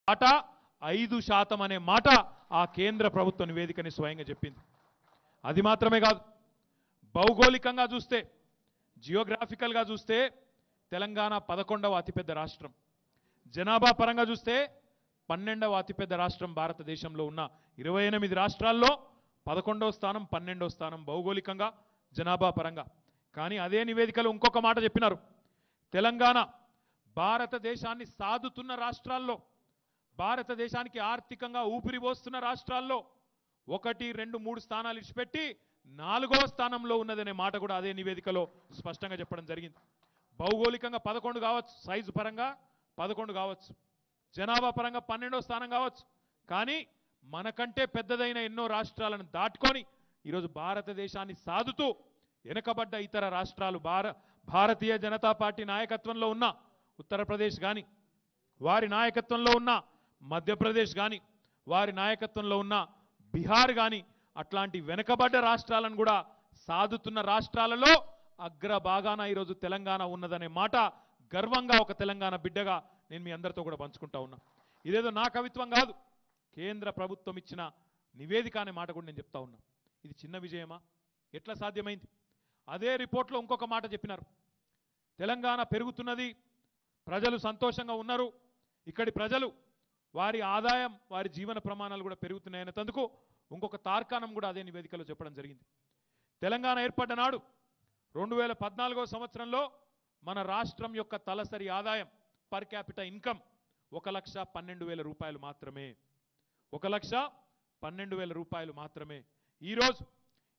మాట ఐదు శాతం అనే మాట ఆ కేంద్ర ప్రభుత్వ నివేదికని స్వయంగా చెప్పింది అది మాత్రమే కాదు భౌగోళికంగా చూస్తే జియోగ్రాఫికల్గా చూస్తే తెలంగాణ పదకొండవ అతిపెద్ద రాష్ట్రం జనాభా పరంగా చూస్తే పన్నెండవ అతిపెద్ద రాష్ట్రం భారతదేశంలో ఉన్న ఇరవై ఎనిమిది రాష్ట్రాల్లో పదకొండవ స్థానం పన్నెండవ స్థానం భౌగోళికంగా జనాభా పరంగా కానీ అదే నివేదికలో ఇంకొక మాట చెప్పినారు తెలంగాణ భారతదేశాన్ని సాదుతున్న రాష్ట్రాల్లో భారతదేశానికి ఆర్థికంగా ఊపిరి పోస్తున్న రాష్ట్రాల్లో ఒకటి రెండు మూడు స్థానాలు ఇచ్చిపెట్టి నాలుగో స్థానంలో ఉన్నదనే మాట కూడా అదే నివేదికలో స్పష్టంగా చెప్పడం జరిగింది భౌగోళికంగా పదకొండు కావచ్చు సైజు పరంగా పదకొండు కావచ్చు జనాభా పరంగా పన్నెండో స్థానం కావచ్చు కానీ మనకంటే పెద్దదైన ఎన్నో రాష్ట్రాలను దాటుకొని ఈరోజు భారతదేశాన్ని సాదుతూ వెనుకబడ్డ ఇతర రాష్ట్రాలు భార భారతీయ జనతా పార్టీ నాయకత్వంలో ఉన్న ఉత్తరప్రదేశ్ కానీ వారి నాయకత్వంలో ఉన్న మధ్యప్రదేశ్ కానీ వారి నాయకత్వంలో ఉన్న బీహార్ కానీ అట్లాంటి వెనుకబడ్డ రాష్ట్రాలను కూడా సాదుతున్న రాష్ట్రాలలో అగ్రభాగాన ఈరోజు తెలంగాణ ఉన్నదనే మాట గర్వంగా ఒక తెలంగాణ బిడ్డగా నేను మీ అందరితో కూడా పంచుకుంటా ఉన్నా ఇదేదో నా కవిత్వం కాదు కేంద్ర ప్రభుత్వం ఇచ్చిన నివేదిక అనే మాట కూడా నేను చెప్తా ఉన్నా ఇది చిన్న విజయమా ఎట్లా సాధ్యమైంది అదే రిపోర్ట్లో ఇంకొక మాట చెప్పినారు తెలంగాణ పెరుగుతున్నది ప్రజలు సంతోషంగా ఉన్నారు ఇక్కడి ప్రజలు వారి ఆదాయం వారి జీవన ప్రమాణాలు కూడా పెరుగుతున్నాయనే తందుకు ఇంకొక తార్కాణం కూడా అదే నివేదికలో చెప్పడం జరిగింది తెలంగాణ ఏర్పడ్డ నాడు రెండు వేల పద్నాలుగో సంవత్సరంలో మన రాష్ట్రం యొక్క తలసరి ఆదాయం పర్ క్యాపిటల్ ఇన్కమ్ ఒక లక్ష పన్నెండు వేల రూపాయలు మాత్రమే ఒక లక్ష పన్నెండు వేల రూపాయలు మాత్రమే ఈరోజు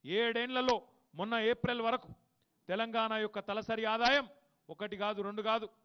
ఏడేండ్లలో మొన్న ఏప్రిల్ వరకు తెలంగాణ యొక్క తలసరి ఆదాయం ఒకటి కాదు రెండు కాదు